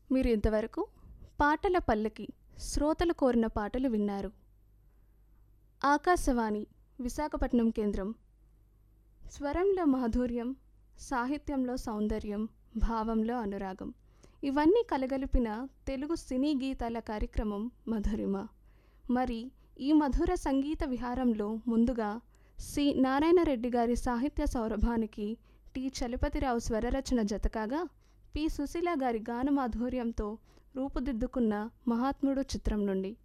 మీరు ఇంతవరకు పాటల పల్లకి శ్రోతలు కోరిన పాటలు విన్నారు ఆకాశవాణి విశాఖపట్నం కేంద్రం స్వరంలో మాధుర్యం సాహిత్యంలో సౌందర్యం భావంలో అనురాగం ఇవన్నీ కలగలిపిన తెలుగు సినీ గీతాల కార్యక్రమం మధురిమ మరి ఈ మధుర సంగీత విహారంలో ముందుగా సి నారాయణరెడ్డి గారి సాహిత్య సౌరభానికి టి చలపతిరావు స్వరరచన జతకాగా పి సుశీల గారి గాన మాధుర్యంతో రూపుదిద్దుకున్న మహాత్ముడు చిత్రం నుండి